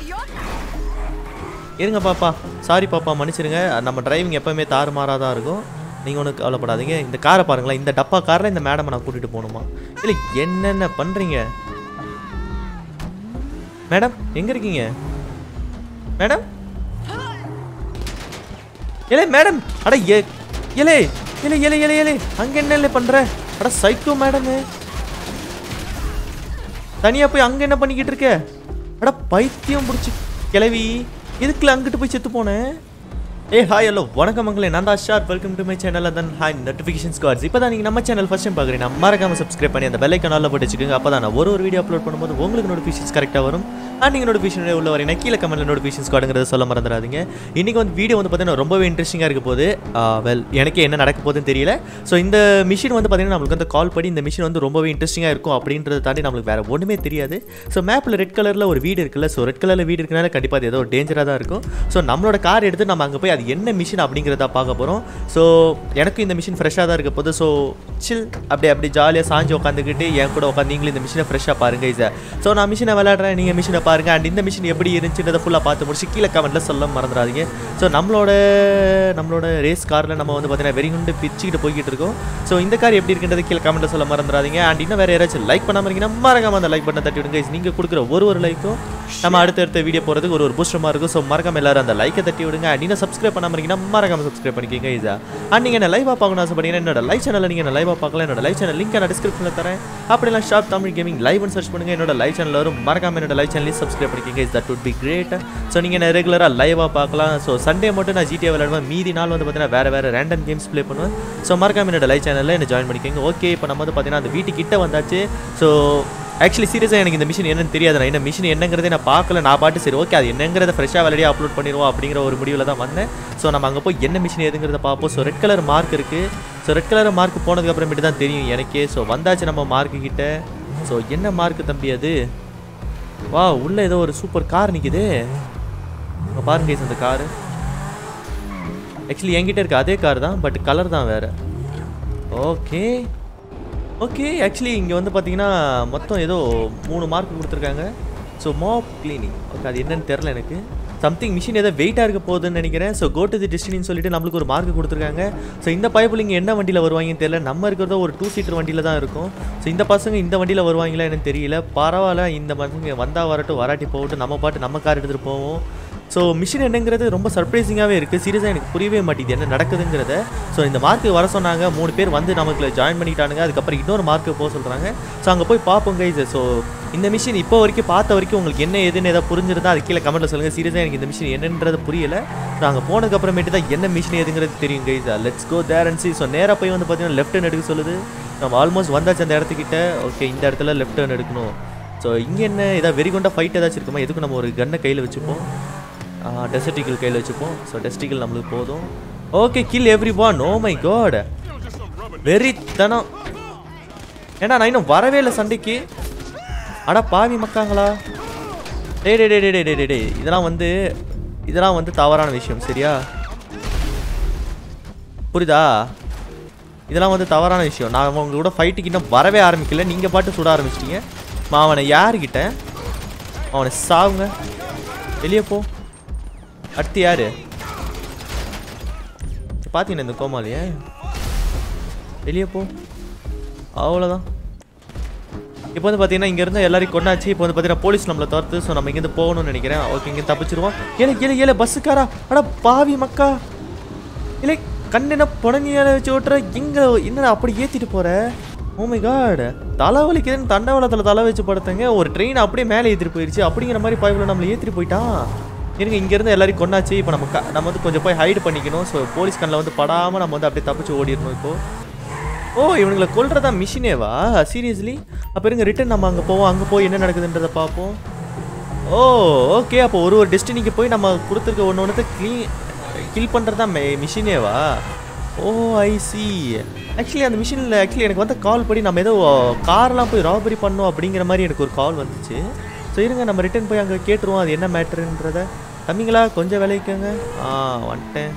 இருங்க பாப்பா சாரி பாப்பா மன்னிச்சிடுங்க நம்ம டிரைவிங் எப்பவுமே தாறுமாறாக தான் இருக்கும் நீங்கள் ஒன்றும் கவலைப்படாதீங்க இந்த காரை பாருங்களேன் இந்த டப்பா காரில் இந்த மேடமை நான் கூட்டிகிட்டு போகணுமா இல்லை என்னென்ன பண்ணுறீங்க மேடம் எங்கே இருக்கீங்க மேடம் ஏலே மேடம் அட ஏ ஏலே ஏலே ஏலே ஏலே ஏலே அங்கே என்ன இல்லை பண்ணுற அட சைக்கோ மேடமு தனியாக போய் அங்கே என்ன பண்ணிக்கிட்டு இருக்க அட பைத்தியம் பிடிச்சி கிளவி எதுக்குல அங்கிட்டு போய் செத்து போனேன் ஏ ஹாய் ஹலோ வணக்கம் மங்களே நான் தான் ஷார்ட் வெல்கம் டு மை சேனல் தன் ஹாய் நோட்டிஃபிகேஷன் ஸ்கார்ஸ் இப்போ தான் நீங்கள் நம்ம சேனல் ஃபஸ்ட் டைம் பார்க்குறீங்க மறக்காம சப்ஸ்கிரைப் பண்ணி அந்த பெல் ஐக்கனால போட்டு வச்சுக்கோங்க அப்போ தான் நான் ஒரு ஒரு வீடியோ அப்லோட் பண்ணும்போது உங்களுக்கு நோட்டிஃபிகேஷன்ஸ் கரெக்டாக வரும் அண்ட் நீங்கள் நோட்டிஃபிகேஷன் உள்ள வரீங்க கீழே கமெண்ட்ல நோட்டிஃபிகேஷன் ஸ்கார்டுங்கிறத சொல்ல மறந்துடாதீங்க இன்றைக்கி வந்து வீடியோ வந்து பார்த்தீங்கன்னா ரொம்பவே இன்ட்ரெஸ்டிங்காக இருக்க போது வெல் எனக்கு என்ன நடக்க போகுதுன்னு தெரியல ஸோ இந்த மிஷின் வந்து பார்த்தீங்கன்னா நம்மளுக்கு வந்து கால் பண்ணி இந்த மிஷின் வந்து ரொம்பவே இன்ட்ரெஸ்டிங்காக இருக்கும் அப்படின்றத தாண்டி நம்மளுக்கு வேறு ஒன்றுமே தெரியாது ஸோ மேப்பில் ரெட் கலரில் ஒரு வீடு இருக்குல்ல ஸோ ரெட் கலரில் வீடு இருக்கனால கண்டிப்பாக அது ஏதோ டேஞ்சராக தான் இருக்கும் ஸோ நம்மளோட கார் எடுத்து நம்ம அங்கே போய் அது என்ன மிஷின் அப்படிங்கிறத பார்க்க போகிறோம் ஸோ எனக்கு இந்த மிஷின் ஃப்ரெஷ்ஷாக தான் இருக்க போது ஸோ சில் அப்படி அப்படி ஜாலியாக சாஞ்சு உட்காந்துக்கிட்டு என் கூட உட்காந்து நீங்களும் இந்த மிஷினை ஃப்ரெஷ்ஷாக பாருங்க இதை ஸோ நான் மிஷினை விளையாடுறேன் நீங்கள் மிஷினை பாருங்க அண்ட் இந்த மிஷின் எப்படி இருந்துச்சுன்றதை ஃபுல்லாக பார்த்து முடிச்சு கீழே கமெண்ட்டில் சொல்ல மறந்துடாதீங்க ஸோ நம்மளோட நம்மளோட ரேஸ் காரில் நம்ம வந்து பார்த்தீங்கன்னா வெறிகுண்டு பிச்சுக்கிட்டு போய்கிட்டு இருக்கோம் ஸோ இந்த கார் எப்படி இருக்குன்றது கீழே கமெண்ட்டில் சொல்ல மறந்துடாதீங்க அண்ட் இன்னும் வேறு யாராச்சும் லைக் பண்ணாமல் இருக்கீங்கன்னா மறக்காம அந்த லைக் பட்டனை தட்டி விடுங்க நீங்கள் கொடுக்குற ஒரு ஒரு லைக்கும் நம்ம அடுத்தடுத்த வீடியோ போகிறதுக்கு ஒரு ஒரு பூஸ்டமாக இருக்கும் ஸோ மறக்காம எல்லாரும் அந்த லைக்கை தட்டி விடுங்க அண்ட் இன்னும் சப்ஸ்கிரைப் பண்ணாமல் இருக்கீங்கன்னா மறக்காம சப்ஸ்கிரைப் பண்ணிக்கோங்க இதா அண்ட் நீங்கள் என்ன லைவாக பார்க்கணும் ஆசைப்பட்டீங்கன்னா என்னோட லைவ் சேனலில் நீங்கள் என்ன லைவாக பார்க்கலாம் என்னோட லைவ் சேனல் லிங்க் நான் டிஸ்கிரிப்ஷனில் தரேன் அப்படிலாம் ஷாப் தமிழ் கேமிங் லைவ்னு சர்ச் பண்ணுங்க என்னோட லைவ் சேனல் வரும் மறக்காம என்னோட லைவ் சேனலையும் சப்ஸ்கிரைப் பண்ணிக்கோங்க is that would be great so நீங்கள் என்ன ரெகுலராக லைவாக பார்க்கலாம் ஸோ சண்டே மட்டும் நான் ஜிடிஏ விளையாடுவேன் மீதி நாள் வந்து பார்த்தீங்கன்னா வேறு வேறு ரேண்டம் கேம்ஸ் ப்ளே பண்ணுவேன் ஸோ மறக்காம என்னோட லைவ் சேனலில் என்ன ஜாயின் பண்ணிக்கோங்க ஓகே இப்போ நம்ம வந்து பார்த்தீங்கன்னா அந்த வீட்டுக்கிட்ட வந்தாச்சு ஸோ ஆக்சுவலி சீரியஸாக எனக்கு இந்த மிஷின் என்னன்னு தெரியாது நான் என்ன மிஷின் என்னங்கிறதே நான் பார்க்கல நான் பாட்டு சரி ஓகே அது என்னங்கிறத ஃப்ரெஷ்ஷாக விளையாடி அப்லோட் பண்ணிடுவோம் அப்படிங்கிற ஒரு முடிவில் தான் வந்தேன் ஸோ நம்ம அங்கே போய் என்ன மிஷின் எதுங்கிறத பார்ப்போம் ஸோ ரெட் கலர் மார்க் இருக்குது ஸோ ரெட் கலர் மார்க் போனதுக்கு அப்புறமேட்டு தான் தெரியும் எனக்கே ஸோ வந்தாச்சு நம்ம மார்க்கு கிட்ட ஸோ என்ன மார்க் தம்பி அது வா உள்ள ஏதோ ஒரு சூப்பர் கார் நிற்குது இங்க பாருங்க guys அந்த காரு ஆக்சுவலி என்கிட்ட இருக்க அதே கார் தான் பட் கலர் தான் வேறு ஓகே ஓகே ஆக்சுவலி இங்கே வந்து பார்த்தீங்கன்னா மொத்தம் ஏதோ மூணு மார்க் கொடுத்துருக்காங்க ஸோ மாப் கிளீனிங் ஓகே அது என்னன்னு தெரில எனக்கு சம்திங் மிஷின் ஏதோ வெயிட்டாக இருக்க போகுதுன்னு நினைக்கிறேன் ஸோ கோ டு தி டெஸ்டினின்னு சொல்லிட்டு நம்மளுக்கு ஒரு மார்க் கொடுத்துருக்காங்க ஸோ இந்த பைப்பில் இங்கே என்ன வண்டியில் வருவாங்கன்னு தெரியல நம்ம இருக்கிறதோ ஒரு டூ சீட்டர் வண்டியில் தான் இருக்கும் ஸோ இந்த பசங்க இந்த வண்டியில் வருவாங்களா எனக்கு தெரியல பரவாயில்ல இந்த பசங்க வந்தால் வரட்டும் வராட்டி போகட்டும் நம்ம பாட்டு நம்ம கார் எடுத்துகிட்டு போவோம் ஸோ மிஷின் என்னங்கிறது ரொம்ப சர்ப்ரைசிங்காகவே இருக்குது சீரியஸாக எனக்கு புரியவே மாட்டேங்குது என்ன நடக்குதுங்கிறத ஸோ இந்த மார்க்கு வர சொன்னாங்க மூணு பேர் வந்து நமக்கு ஜாயின் பண்ணிட்டானுங்க அதுக்கப்புறம் இன்னொரு மார்க்கு போக சொல்கிறாங்க ஸோ அங்கே போய் பார்ப்போம் கைஸ் ஸோ இந்த மிஷின் இப்போ வரைக்கும் பார்த்த வரைக்கும் உங்களுக்கு என்ன எதுன்னு ஏதாவது புரிஞ்சிருந்தா அது கீழே கமெண்ட்டில் சொல்லுங்கள் சீரியஸாக எனக்கு இந்த மிஷின் என்னன்றது புரியல ஸோ அங்கே போனதுக்கப்புறமேட்டு தான் என்ன மிஷின் எதுங்கிறது தெரியும் guys let's go there and see so நேராக போய் வந்து பார்த்தீங்கன்னா லெஃப்ட் ஹேண்ட் எடுக்க சொல்லுது நம்ம ஆல்மோஸ்ட் வந்தாச்சு அந்த இடத்துக்கிட்ட ஓகே இந்த இடத்துல லெஃப்ட் ஹேண்ட் எடுக்கணும் ஸோ இங்கே என்ன ஏதாவது வெறிகொண்டா ஃபைட் ஏதாச்சும் இருக்குமா எதுக்கு நம்ம ஒரு கன்னை கையில் வச்சுப்போம் டெசர்டிக்கல் கையில் வச்சுப்போம் ஸோ டெஸ்டிக்கல் நம்மளுக்கு போதும் okay kill every one oh my god வெறித்தனம் ஏன்னா நான் இன்னும் வரவே இல்லை சண்டைக்கு அட பாவி மக்காங்களா டே டே டே டே டே டே டே இதெல்லாம் வந்து இதெல்லாம் வந்து தவறான விஷயம் சரியா புரியுதா இதெல்லாம் வந்து தவறான விஷயம் நான் உங்க கூட ஃபைட்டுக்கு இன்னும் வரவே ஆரம்பிக்கல நீங்கள் பாட்டு சுட ஆரம்பிச்சிட்டீங்க அவனை யாருக்கிட்ட அவனை சாவுங்க வெளியே போ அடுத்து யாரு பார்த்தீங்கன்னா இந்த கோமாளிய வெளியே போ அவ்வளோதான் இப்போ வந்து பார்த்தீங்கன்னா இங்கேருந்து எல்லாரையும் கொண்டாச்சு இப்போ வந்து பார்த்தீங்கன்னா போலீஸ் நம்மளை துரத்து ஸோ நம்ம இங்கேருந்து போகணும்னு நினைக்கிறேன் ஓகே இங்கே தப்பிச்சிருவோம் ஏழை ஏழை ஏழை பஸ்ஸுக்காரா அட பாவி மக்கா இல்லை கண்ணென்ன புடனியால வச்சு ஓட்டுற எங்க என்னடா அப்படி ஏற்றிட்டு போற ஓமை காட் தலை வலிக்குதுன்னு தண்டவாளத்தில் தலை வச்சு படுத்தங்க ஒரு ட்ரெயின் அப்படியே மேலே ஏற்றிட்டு போயிடுச்சு அப்படிங்கிற மாதிரி பாய்வில் நம்மளை ஏற்றிட்டு போயிட்டான் இருங்க இங்கேருந்து எல்லாரையும் கொண்டாச்சு இப்போ நம்ம க- நம்ம வந்து கொஞ்சம் போய் ஹைட் பண்ணிக்கணும் ஸோ போலீஸ் கண்ணில் வந்து படாமல் நம்ம வந்து அப்படியே தப்பிச்சு ஓடிடணும் இப்போ ஓ இவனுங்களை கொல்றதா மிஷினேவா சீரியஸ்லி அப்போ இருங்க ரிட்டன் நம்ம அங்கே போவோம் அங்கே போய் என்ன நடக்குதுன்றதை பார்ப்போம் ஓ ஓகே அப்போ ஒரு ஒரு டெஸ்டினிக்கு போய் நம்ம கொடுத்துருக்க ஒன்று ஒன்றத்தை க்ளீன் கில் பண்ணுறது தான் மிஷினேவா ஓ ஐ சி ஆக்சுவலி அந்த மிஷினில் ஆக்சுவலி எனக்கு வந்து கால் பண்ணி நம்ம ஏதோ கார்லாம் போய் ராபரி பண்ணோம் அப்படிங்கிற மாதிரி எனக்கு ஒரு கால் வந்துச்சு ஸோ இருங்க நம்ம ரிட்டன் போய் அங்கே கேட்டுருவோம் அது என்ன மேட்டருன்றத தம்பிங்களா கொஞ்சம் விளைவிக்கங்க ஆ வந்துட்டேன்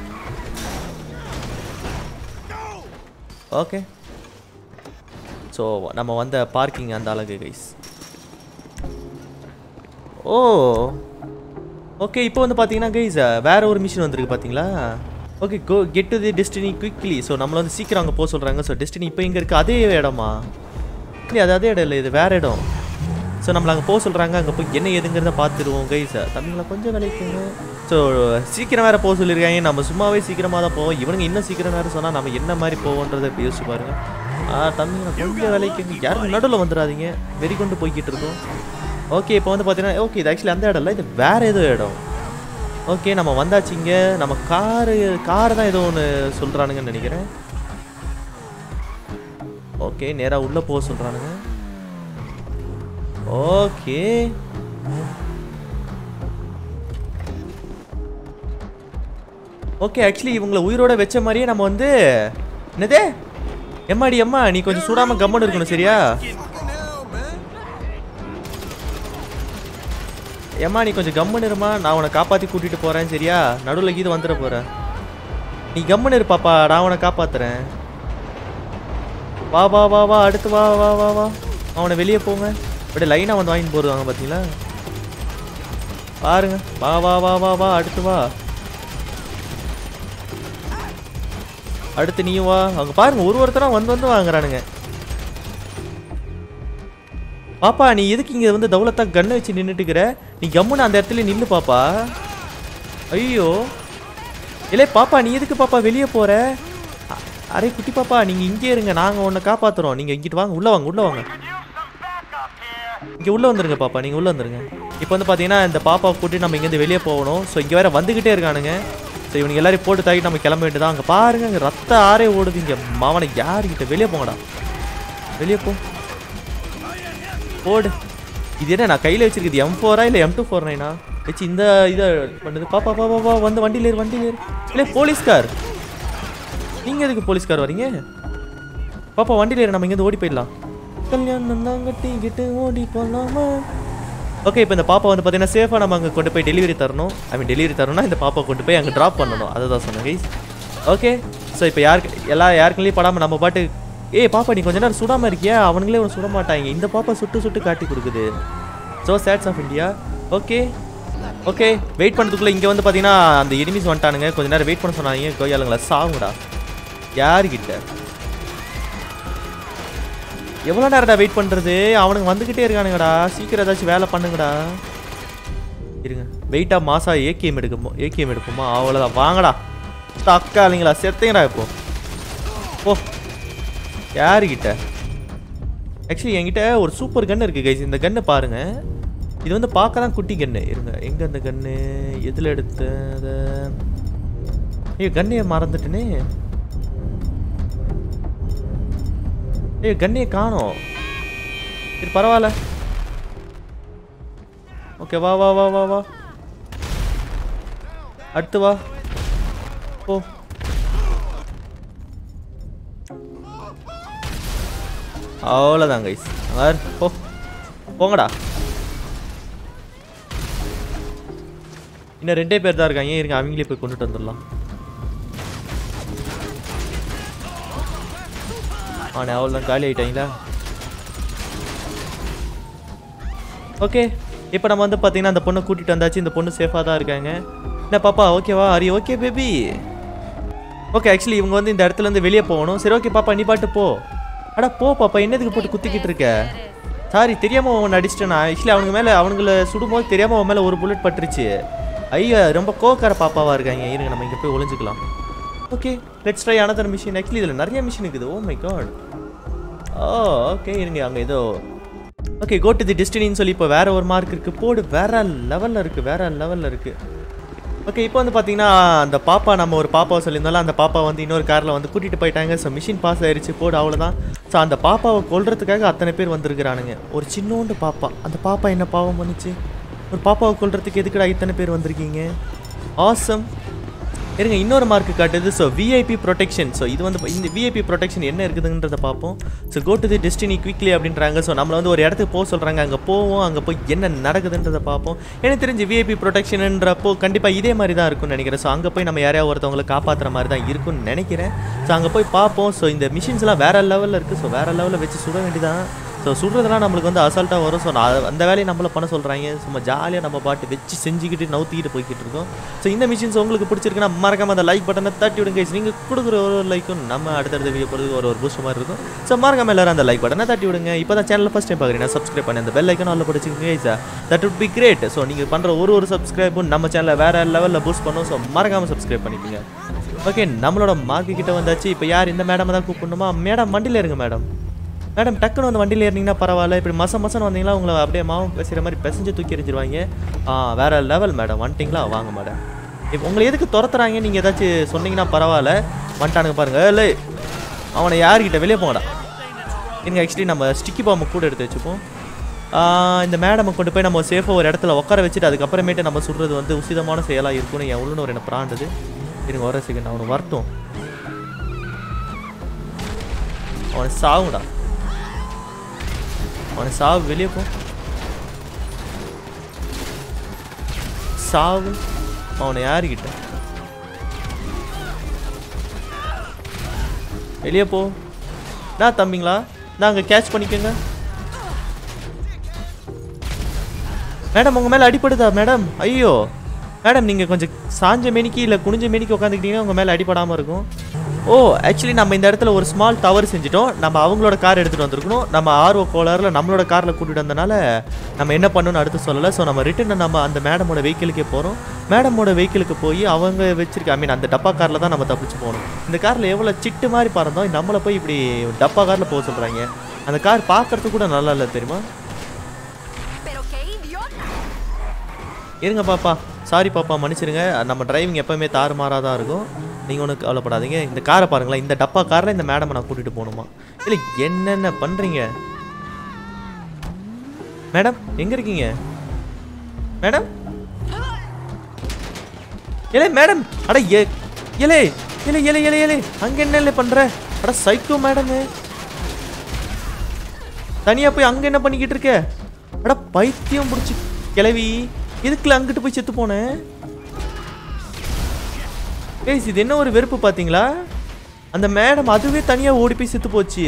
ஓகே ஸோ நம்ம வந்த பார்க்கிங் அந்த அழகு கைஸ் ஓ ஓகே இப்போ வந்து பார்த்தீங்கன்னா கைஸ் வேற ஒரு மிஷின் வந்திருக்கு பார்த்தீங்களா okay go get to the destiny quickly so நம்மள வந்து சீக்கிரம் அங்கே போக சொல்கிறாங்க ஸோ டெஸ்டினி இப்போ இங்கே இருக்குது அதே இடமா இல்லை அது அதே இடம் இல்லை இது வேற இடம் ஸோ நம்மள அங்கே போக சொல்கிறாங்க அங்கே போய் என்ன ஏதுங்கிறத பார்த்துருவோம் கைஸ் தம்பிங்களா கொஞ்சம் விளைக்குங்க ஸோ சீக்கிரம் வேறு போக சொல்லியிருக்காங்க நம்ம சும்மாவே சீக்கிரமாக தான் போவோம் இவனுங்க இன்னும் சீக்கிரம் வேறு சொன்னால் நம்ம என்ன மாதிரி போவோன்றதை இப்போ யோசிச்சு பாருங்க ஆ தம்பிங்களா கொஞ்சம் விலைக்குங்க யாரும் நடுவில் வந்துடாதீங்க வெறி கொண்டு போய்கிட்டு இருக்கோம் ஓகே இப்போ வந்து பார்த்தீங்கன்னா ஓகே இது ஆக்சுவலி அந்த இடம் இல்லை இது வேற ஏதோ இடம் ஓகே நம்ம வந்தாச்சு இங்க நம்ம காரு கார் தான் ஏதோ ஒன்று சொல்கிறானுங்கன்னு நினைக்கிறேன் ஓகே நேராக உள்ளே போக சொல்கிறானுங்க ஓகே ஓகே ஆக்சுவலி இவங்களை உயிரோட வச்ச மாதிரியே நம்ம வந்து என்னதே எம்மாடி அம்மா நீ கொஞ்சம் சூடாம கம்மன் இருக்கணும் சரியா ஏம்மா நீ கொஞ்சம் கம்முன்னு இருமா நான் உன்னை காப்பாற்றி கூட்டிகிட்டு போகிறேன் சரியா நடுவில் கீது வந்துட போகிறேன் நீ கம்முன்னு இரு பாப்பா நான் உன்னை காப்பாத்துறேன் வா வா வா வா அடுத்து வா வா வா வா அவனை வெளியே போங்க அப்படியே லைனாக வந்து வாங்கிட்டு போடுவாங்க பார்த்தீங்களா பாருங்க வா வா வா வா வா அடுத்து வா அடுத்து நீயும் வா அவங்க பாருங்க ஒரு ஒருத்தராக வந்து வந்து வாங்குறானுங்க பாப்பா நீ எதுக்கு இங்கே வந்து தௌலத்தா கண்ணை வச்சு நின்றுட்டுக்கிற நீ கம்முன்னு அந்த இடத்துல நில்லு பாப்பா ஐயோ இல்லை பாப்பா நீ எதுக்கு பாப்பா வெளியே போற அ- அரே குட்டி பாப்பா நீங்கள் இங்கே இருங்க நாங்கள் உன்னை காப்பாத்துறோம் நீங்கள் இங்கிட்டு வாங்க உள்ளே வாங்க உள்ளே வாங்க இங்கே உள்ளே வந்துருங்க பாப்பா நீங்கள் உள்ளே வந்துருங்க இப்போ வந்து பார்த்தீங்கன்னா இந்த பாப்பாவை கூட்டி நம்ம இங்கேருந்து வெளியே போகணும் ஸோ இங்கே வேற வந்துக்கிட்டே இருக்கானுங்க ஸோ இவனுக்கு எல்லாரையும் போட்டு தாக்கி நம்ம கிளம்ப வேண்டியதான் அங்கே பாருங்க அங்கே ரத்த ஆறே ஓடுது இங்கே மாவனை யாருக்கிட்ட வெளியே போங்கடா வெளியே போ போடு இது என்ன நான் கையில் வச்சிருக்குது எம் ஃபோரா இல்லை எம் டூ ஃபோர் நைனா வச்சு இந்த இதை பண்ணுது பாப்பா பாப்பா பா வந்து வண்டியில் ஏறு வண்டியில் ஏறு இல்லை போலீஸ்கார் நீங்கள் எதுக்கு போலீஸ்கார் வரீங்க பாப்பா வண்டியில் ஏறு நம்ம இங்கேருந்து ஓடி போயிடலாம் கல்யாணம் தான் கட்டிக்கிட்டு ஓடி போகலாமா ஓகே இப்போ இந்த பாப்பா வந்து பார்த்தீங்கன்னா சேஃபாக நம்ம அங்கே கொண்டு போய் டெலிவரி தரணும் ஐ மீன் டெலிவரி தரணும்னா இந்த பாப்பா கொண்டு போய் அங்கே ட்ராப் பண்ணணும் அதை தான் சொன்னேன் கைஸ் ஓகே ஸோ இப்போ யாருக்கு எல்லா யாருக்குள்ளேயும் படாமல் நம்ம பாட்டு ஏய் பாப்பா நீ கொஞ்ச நேரம் சுடாமல் இருக்கியா அவனுங்களே உன்னை சுட மாட்டாங்க இந்த பாப்பா சுட்டு சுட்டு காட்டி கொடுக்குது ஸோ சேட்ஸ் of India okay okay wait பண்ணுறதுக்குள்ளே இங்கே வந்து பார்த்தீங்கன்னா அந்த எனிமிஸ் வந்துட்டானுங்க கொஞ்ச நேரம் வெயிட் பண்ண சொன்னாங்க கொய்யாளுங்களா சாவுங்கடா யாருக்கிட்ட எவ்வளோ நேரம்டா வெயிட் பண்ணுறது அவனுங்க வந்துக்கிட்டே இருக்கானுங்கடா சீக்கிரம் ஏதாச்சும் வேலை பண்ணுங்கடா இருங்க வெயிட்டாக மாசா ஏகேஎம் எடுக்குமோ ஏகேஎம் எடுப்போமா அவ்வளோதான் வாங்கடா தக்கா இல்லைங்களா செத்தேங்கடா இப்போ ஓ யாருக்கிட்ட ஆக்சுவலி என்கிட்ட ஒரு சூப்பர் கன் இருக்குது கைஸ் இந்த கன்னை பாருங்க இது வந்து பார்க்க தான் குட்டி கன்று இருங்க எங்கே அந்த கன்று எதில் எடுத்த அதை ஐயோ கண்ணையை மறந்துட்டேனே ஐயோ கண்ணையை காணோம் சரி பரவாயில்ல ஓகே வா வா வா வா வா அடுத்து வா போ அவ்வளோதான் கைஸ் போ போங்கடா இன்னும் ரெண்டே பேர் தான் இருக்காங்க இருங்க அவங்களே போய் கொண்டுட்டு வந்துடலாம் அவனை அவ்வளோதான் காலி ஆகிட்டாங்களா ஓகே இப்போ நம்ம வந்து பார்த்தீங்கன்னா அந்த பொண்ணை கூட்டிகிட்டு வந்தாச்சு இந்த பொண்ணு சேஃபாக தான் இருக்காங்க என்ன பாப்பா ஓகேவா அரி ஓகே பேபி ஓகே ஆக்சுவலி இவங்க வந்து இந்த இடத்துல இருந்து வெளியே போகணும் சரி ஓகே பாப்பா நீ பாட்டு போ அடா போ பாப்பா என்னதுக்கு போட்டு குத்திக்கிட்டு இருக்க சாரி தெரியாமல் அவன் அடிச்சிட்டேனா ஆக்சுவலி அவனுக்கு மேலே அவனுங்களை சுடும்போது தெரியாமல் அவன் மேலே ஒரு புல்லட் பட்டுருச்சு ஐயா ரொம்ப கோக்கார பாப்பாவாக இருக்காங்க இருங்க நம்ம இங்கே போய் ஒளிஞ்சுக்கலாம் okay let's try another mission actually இதில் நிறைய மிஷின் இருக்குது oh my god oh okay இருங்க அங்கே ஏதோ ஓகே கோ டு தி டெஸ்டினின்னு சொல்லி இப்போ வேற ஒரு மார்க் இருக்குது போடு வேற லெவலில் இருக்குது வேற லெவலில் இருக்குது ஓகே இப்போ வந்து பார்த்தீங்கன்னா அந்த பாப்பா நம்ம ஒரு பாப்பாவை சொல்லியிருந்தாலும் அந்த பாப்பா வந்து இன்னொரு காரில் வந்து கூட்டிகிட்டு போயிட்டாங்க ஸோ மிஷின் பாஸ் ஆயிருச்சு போடு அவ்வளோதான் ஸோ அந்த பாப்பாவை கொல்றதுக்காக அத்தனை பேர் வந்திருக்கிறானுங்க ஒரு சின்னோண்டு பாப்பா அந்த பாப்பா என்ன பாவம் பண்ணுச்சு ஒரு பாப்பாவை கொல்றதுக்கு எதுக்குடா இத்தனை பேர் வந்திருக்கீங்க ஆசம் இருங்க இன்னொரு மார்க் காட்டுது ஸோ விஐபி ப்ரொடெக்ஷன் ஸோ இது வந்து இந்த விஐபி ப்ரொடெக்ஷன் என்ன இருக்குதுன்றத பார்ப்போம் so go to the destiny quickly அப்படின்றாங்க ஸோ நம்மளை வந்து ஒரு இடத்துக்கு போக சொல்கிறாங்க அங்கே போவோம் அங்கே போய் என்ன நடக்குதுன்றதை பார்ப்போம் எனக்கு தெரிஞ்சு விஐபி ப்ரொடெக்ஷன்ன்றப்போ கண்டிப்பாக இதே மாதிரி தான் இருக்கும்னு நினைக்கிறேன் ஸோ அங்கே போய் நம்ம யாரையாவது ஒருத்தவங்களை காப்பாற்றுற மாதிரி தான் இருக்கும்னு நினைக்கிறேன் ஸோ அங்கே போய் பார்ப்போம் ஸோ இந்த மிஷின்ஸ்லாம் வேறு லெவலில் இருக்குது ஸோ வேறு லெவலில் வச்சு சுட வேண்டியதான் ஸோ சுடுறதுலாம் நம்மளுக்கு வந்து அசால்ட்டாக வரும் ஸோ அந்த வேலையை நம்மள பண்ண சொல்கிறாங்க சும்மா ஜாலியாக நம்ம பாட்டு வச்சு செஞ்சுக்கிட்டு நவுத்திக்கிட்டு போய்கிட்டு இருக்கோம் ஸோ இந்த மிஷின்ஸ் உங்களுக்கு பிடிச்சிருக்குன்னா மறக்காம அந்த லைக் பட்டனை தட்டி விடுங்க guys. நீங்கள் கொடுக்குற ஒரு ஒரு லைக்கும் நம்ம அடுத்தடுத்த வீடியோ போடுறது ஒரு ஒரு பூஸ்ட் மாதிரி இருக்கும் ஸோ மறக்காம எல்லாரும் அந்த லைக் பட்டனை தட்டி விடுங்க இப்போ தான் சேனலில் ஃபஸ்ட் டைம் பார்க்குறீங்க சப்ஸ்கிரைப் பண்ணி அந்த பெல் ஐக்கன் ஆல்ல படிச்சுக்கோங்க guys. That would be great so நீங்கள் பண்ணுற ஒரு ஒரு சப்ஸ்கிரைபும் நம்ம சேனலை வேறு லெவலில் பூஸ்ட் பண்ணும் ஸோ மறக்காமல் சப்ஸ்கிரைப் பண்ணிக்கோங்க ஓகே நம்மளோட மார்க்கு கிட்ட வந்தாச்சு இப்போ யார் இந்த மேடம் தான் கூப்பிடணுமா மேடம் வண்டியில் இருங்க மேடம் மேடம் டக்குன்னு வந்து வண்டியில் ஏறினீங்கன்னா பரவாயில்ல இப்படி மச மசன்னு வந்தீங்களா உங்களை அப்படியே மாவு பேசுகிற மாதிரி பிசைஞ்சு தூக்கி எறிஞ்சிருவாங்க ஆ வேற லெவல் மேடம் வந்துட்டிங்களா வாங்க மேடம் இப்போ உங்களை எதுக்கு துரத்துறாங்க நீங்கள் ஏதாச்சும் சொன்னீங்கன்னா பரவாயில்ல வந்துட்டானுங்க பாருங்க இல்லை அவனை யார்கிட்ட வெளியே போங்கடா இருங்க ஆக்சுவலி நம்ம ஸ்டிக்கி பாம்பை கூட எடுத்து வச்சுப்போம் ஆ, இந்த மேடமை கொண்டு போய் நம்ம சேஃபாக ஒரு இடத்துல உட்கார வச்சுட்டு அதுக்கப்புறமேட்டு நம்ம சுடுறது வந்து உசிதமான செயலாக இருக்கும்னு என் உள்ளுன்னு ஒரு என்ன பிராண்டுது இருங்க ஒரு செகண்ட் அவனுக்கு வரட்டும் அவனை சாவுங்கடா அவனை சாவு வெளியே போ சாவு அவனை யாருக்கிட்ட வெளியே போ நான் தம்பிங்களா நாங்கள் கேட்ச் பண்ணிக்கோங்க மேடம் உங்கள் மேலே அடிப்படுதா மேடம் ஐயோ மேடம் நீங்கள் கொஞ்சம் சாஞ்ச மேனிக்கு இல்லை குனிஞ்ச மேனிக்கு உட்காந்துக்கிட்டீங்கன்னா உங்கள் மேலே அடிபடாமல் இருக்கும் ஓ ஆக்சுவலி நம்ம இந்த இடத்துல ஒரு ஸ்மால் டவர் செஞ்சுட்டோம் நம்ம அவங்களோட கார் எடுத்துகிட்டு வந்திருக்கணும் நம்ம ஆர்வ கோளாறில் நம்மளோட காரில் கூட்டிகிட்டு வந்தனால நம்ம என்ன பண்ணணும்னு அடுத்து சொல்லலை ஸோ நம்ம ரிட்டன் நம்ம அந்த மேடமோட வெஹிக்கிளுக்கே போகிறோம் மேடமோட வெஹிக்கிளுக்கு போய் அவங்க வச்சிருக்க ஐ மீன் அந்த டப்பா காரில் தான் நம்ம தப்பிச்சு போகணும் இந்த காரில் எவ்வளோ சிட்டு மாதிரி பறந்தோம் நம்மளை போய் இப்படி டப்பா காரில் போக சொல்கிறாங்க அந்த கார் பார்க்கறதுக்கு கூட நல்லா இல்லை தெரியுமா Pero qué idiota. இருங்க பாப்பா சாரி பாப்பா மன்னிச்சிருங்க நம்ம டிரைவிங் எப்பவுமே தாறுமாறாக தான் இருக்கும் நீங்கள் ஒன்றும் கவலைப்படாதீங்க இந்த காரை பாருங்களேன் இந்த டப்பா காரில் இந்த மேடமை நான் கூட்டிகிட்டு போகணுமா இல்லை என்னென்ன பண்ணுறீங்க மேடம் எங்கே இருக்கீங்க மேடம் ஏலே மேடம் அட ஏ ஏலே ஏலே ஏலே ஏலே ஏலே அங்கே என்ன பண்ணுற அட சைக்கோ மேடமு தனியாக போய் அங்கே என்ன பண்ணிக்கிட்டு இருக்க அட பைத்தியம் பிடிச்சி கிளவி எதுக்குல அங்கிட்டு போய் செத்து போனேன் ஏய் இது என்ன ஒரு வெறுப்பு பார்த்தீங்களா அந்த மேடம் அதுவே தனியாக ஓடி போய் செத்து போச்சு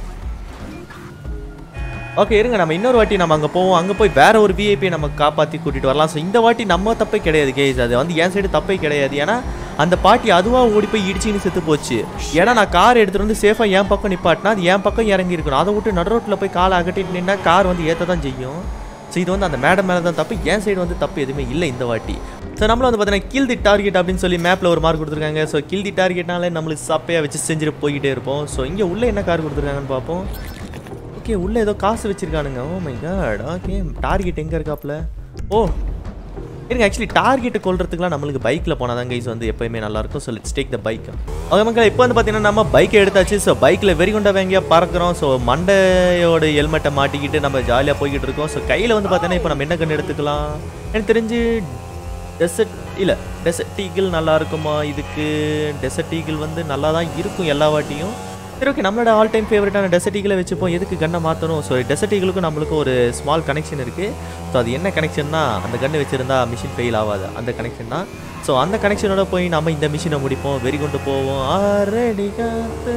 ஓகே இருங்க நம்ம இன்னொரு வாட்டி நம்ம அங்கே போவோம் அங்கே போய் வேற ஒரு விஐபியை நம்ம காப்பாற்றி கூட்டிகிட்டு வரலாம் ஸோ இந்த வாட்டி நம்ம தப்பே கிடையாது கேஸ் அது வந்து என் சைடு தப்பே கிடையாது ஏன்னா அந்த பாட்டி அதுவாக ஓடி போய் இடிச்சின்னு செத்து போச்சு ஏன்னா நான் கார் எடுத்துகிட்டு வந்து சேஃபாக என் பக்கம் நிப்பாட்டினா அது என் பக்கம் இறங்கி இருக்கணும் அதை விட்டு நடு ரோட்டில் போய் காலை அகட்டிட்டு நின்னா கார் வந்து ஏற்ற தான் செய்யும் ஸோ இது வந்து அந்த மேடம் மேலே தான் தப்பு என் சைடு வந்து தப்பு எதுவுமே இல்லை இந்த வாட்டி ஸோ நம்மளும் வந்து பார்த்தீங்கன்னா கில் தி டார்கெட் அப்படின்னு சொல்லி மேப்பில் ஒரு மார்க் கொடுத்துருக்காங்க ஸோ கில் தி டார்கெட்னாலே நம்மளுக்கு சப்பையாக வச்சு செஞ்சுட்டு போய்கிட்டே இருப்போம் ஸோ இங்கே உள்ளே என்ன கார் கொடுத்துருக்காங்கன்னு பார்ப்போம் ஓகே உள்ளே ஏதோ காசு வச்சிருக்கானுங்க oh my god okay target எங்கே இருக்காப்புல ஓ இருங்க ஆக்சுவலி டார்கெட்டை கொள்றதுக்குலாம் நம்மளுக்கு பைக்கில் போனால் தான் கைஸ் வந்து எப்பயுமே நல்லாயிருக்கும் so let's take the bike okay மக்கள் இப்போ வந்து பார்த்தீங்கன்னா நம்ம பைக்கை எடுத்தாச்சு ஸோ பைக்கில் வெறிகொண்ட வேங்கியாக பறக்கிறோம் ஸோ மண்டையோட ஹெல்மெட்டை மாட்டிக்கிட்டு நம்ம ஜாலியாக போய்கிட்டு இருக்கோம் ஸோ கையில் வந்து பார்த்தீங்கன்னா இப்போ நம்ம என்ன கன்று எடுத்துக்கலாம் எனக்கு தெரிஞ்சு டெசர்ட் இல்லை டெசர்ட் ஈகிள் நல்லா இருக்குமா இதுக்கு டெசர்ட் ஈகிள் வந்து நல்லா தான் இருக்கும் எல்லா வாட்டியும் சரி ஓகே நம்மளோட ஆல் டைம் ஃபேவரட்டான டெசர்ட் ஈகிளை வச்சுப்போம் எதுக்கு கண்ணை மாற்றணும் ஸோ டெசர்ட் ஈகிளுக்கும் நம்மளுக்கும் ஒரு ஸ்மால் கனெக்ஷன் இருக்குது ஸோ அது என்ன கனெக்ஷன்னா அந்த கன்று வச்சுருந்தா மிஷின் ஃபெயில் ஆகாது அந்த கனெக்ஷன் தான் ஸோ அந்த கனெக்ஷனோட போய் நம்ம இந்த மிஷினை முடிப்போம் வெறி கொண்டு போவோம் ஆரடி காத்து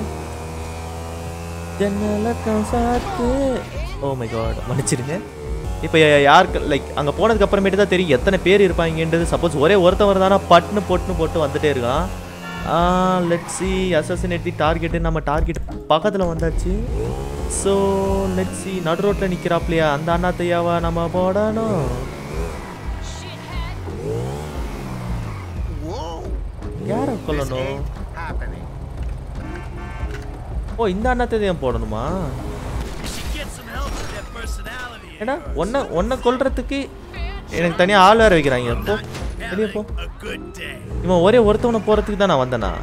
ஜன்னலக்கம் சாத்து ஓ மை காட் மன்னிச்சிடுங்க இப்போ யாருக்கு லைக் அங்கே போனதுக்கு அப்புறமேட்டு தான் தெரியும் எத்தனை பேர் இருப்பாங்கன்றது சப்போஸ் ஒரே ஒருத்தன் வருதானா பட்டுன்னு போட்டுன்னு போட்டு வந்துட்டே இருக்கான் let see assassinate the target நம்ம டார்கெட் பக்கத்தில் வந்தாச்சு ஸோ லெட் சி நடு ரோட்டில் நிற்கிறாப்லையா அந்த அண்ணாத்தையாவா நம்ம போடணும் யாரை கொல்லணும் happening. ஓ இந்த அண்ணாத்தையும் போடணுமா Get some help with that personality. ஏன்னா ஒன்றை ஒன்றை கொல்றதுக்கு எனக்கு தனியாக ஆள் வேற வைக்கிறாங்க போ வெளியே போ A good day. இவன் ஒரே ஒருத்தவனை போகிறதுக்கு தான் நான் வந்தேனா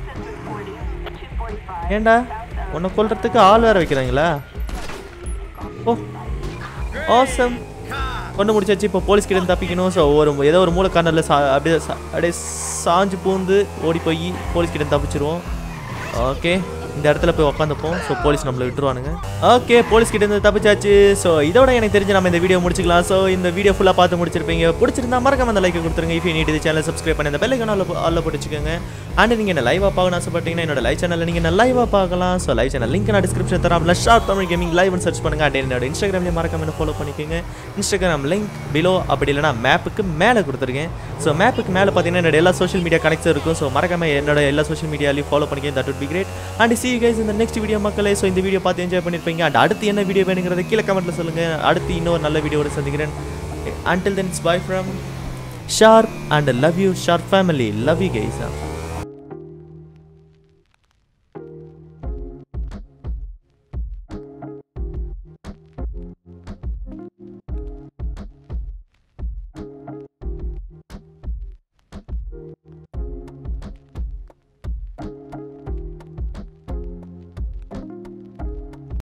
ஏண்டா உன்னை கொல்றதுக்கு ஆள் வேற வைக்கிறாங்களா ஓ ஆசம் கொண்டு முடிச்சாச்சு இப்போ போலீஸ் கிட்ட இருந்து தப்பிக்கணும் ஸோ ஒரு ஏதோ ஒரு மூலக்காரனில் சா அப்படியே சா- அப்படியே சாஞ்சு பூந்து ஓடி போய் போலீஸ் கிட்ட இருந்து தப்பிச்சிருவோம் ஓகே இந்த இடத்துல போய் உட்காந்துப்போம் ஸோ போலீஸ் நம்மளை விட்டுருவானுங்க ஓகே போலீஸ் கிட்ட இருந்து தப்பிச்சாச்சு ஸோ இதோட எனக்கு தெரிஞ்சு நம்ம இந்த வீடியோ முடிச்சுக்கலாம் ஸோ இந்த வீடியோ ஃபுல்லாக பார்த்து முடிச்சிருப்பீங்க பிடிச்சிருந்தா மறக்காம அந்த லைக் கொடுத்துருங்க இஃப் நீட் இது சேனல் சப்ஸ்கிரைப் பண்ணி அந்த பெல் ஐக்கான ஆல்ல போட்டுச்சுக்கோங்க அண்ட் நீங்கள் என்ன லைவாக பார்க்கணும் ஆசைப்பட்டீங்கன்னா என்னோட லைவ் சேனலில் நீங்கள் என்ன லைவாக பார்க்கலாம் ஸோ லைவ் சேனல் லிங்க் நான் டிஸ்கிரிப்ஷன் தராமல் ஷார்ட் தமிழ் கேமிங் லைவ்னு சர்ச் பண்ணுங்க அண்ட் என்னோட இன்ஸ்டாகிராம்லேயும் மறக்காம என்ன ஃபாலோ பண்ணிக்கோங்க இன்ஸ்டாகிராம் லிங்க் பிலோ அப்படி இல்லைனா மேப்புக்கு மேலே கொடுத்துருக்கேன் ஸோ மேப்புக்கு மேலே பார்த்தீங்கன்னா என்னோட எல்லா சோஷியல் மீடியா கனெக்ட்ஸ் இருக்கும் ஸோ மறக்காம என்னோட எல்லா சோஷியல் மீடியாலையும் ஃபாலோ பண்ணிக்கங்க தட் would be great அண்ட் see you guys இந்த நெக்ஸ்ட் வீடியோ மக்களே ஸோ இந்த வீடியோ பார்த்து என்ஜாய் பண்ணியிருப்பீங்க அண்ட் அடுத்து என்ன வீடியோ வேணுங்கிறத கீழே கமெண்ட்டில் சொல்லுங்கள் அடுத்து இன்னொரு நல்ல வீடியோட சந்திக்கிறேன் until then it's bye from sharp and love you sharp family love you guys